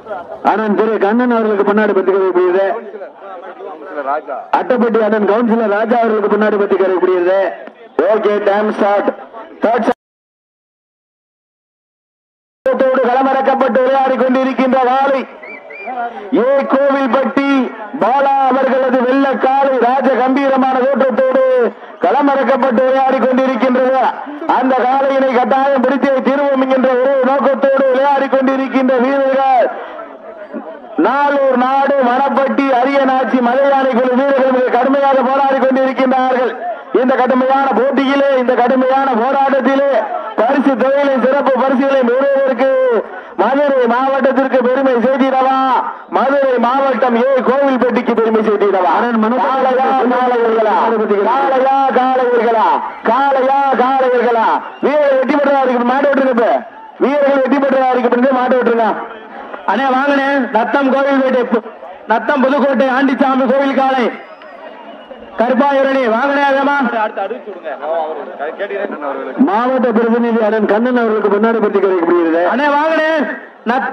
அண்ணன் திரு கண்ணன் அவர்களுக்கு பின்னாடி பத்தி கிடைக்கக்கூடியது அட்டப்பட்டி அண்ணன் கவுன்சிலர் ராஜா அவர்களுக்கு பின்னாடி பத்தி கிடைக்கக்கூடியது ஓகே டைம் ஸ்டார்ட் தேர்ட் தோடு களமிறக்கப்பட்டு விளையாடி கொண்டிருக்கின்ற வாளை ஏ கோவில்பட்டி பாலா அவர்களது வெள்ள காலை ராஜ கம்பீரமான தோற்றத்தோடு களமிறக்கப்பட்டு விளையாடி கொண்டிருக்கின்றது அந்த காலையினை கட்டாயம் பிடித்தே தீர்வோம் என்கின்ற ஒரு நோக்கத்தோடு விளையாடி கொண்டிருக்கின்ற வீரர்கள் நாளூர் நாடு மணப்பட்டி அரியநாச்சி மலையானை குழு வீரர்கள் மிக கடுமையாக போராடி கொண்டிருக்கின்றார்கள் இந்த கடுமையான போட்டியிலே இந்த கடுமையான போராட்டத்திலே பரிசு தொகையிலே சிறப்பு பரிசுகளை பெறுவதற்கு மதுரை மாவட்டத்திற்கு பெருமை செய்திடவா மதுரை மாவட்டம் ஏ கோவில்பட்டிக்கு பெருமை செய்திடவா காளையா காளையர்களா காளையா காளையர்களா காளையா காளையர்களா வீரர்கள் வெற்றி பெற்றதா இருக்கு மாட்டு விட்டுருங்க இப்ப வீரர்கள் வெற்றி பெற்றதா இருக்கு மாட்டு விட்டுருங்க அண்ணே வாங்கண்ணே நத்தம் கோவில்பேட்டை பு- நத்தம் புதுக்கோட்டை ஆண்டிச்சாமி கோவில் காலை கருப்பாயூரணி வாங்கண்ணே வேமா மாவட்ட பிரதிநிதி அண்ணன் கண்ணன் அவர்களுக்கு முன்னாடி பற்றி கிடைக்கப்படுகிறது அண்ணே வாங்கண்ணே நத்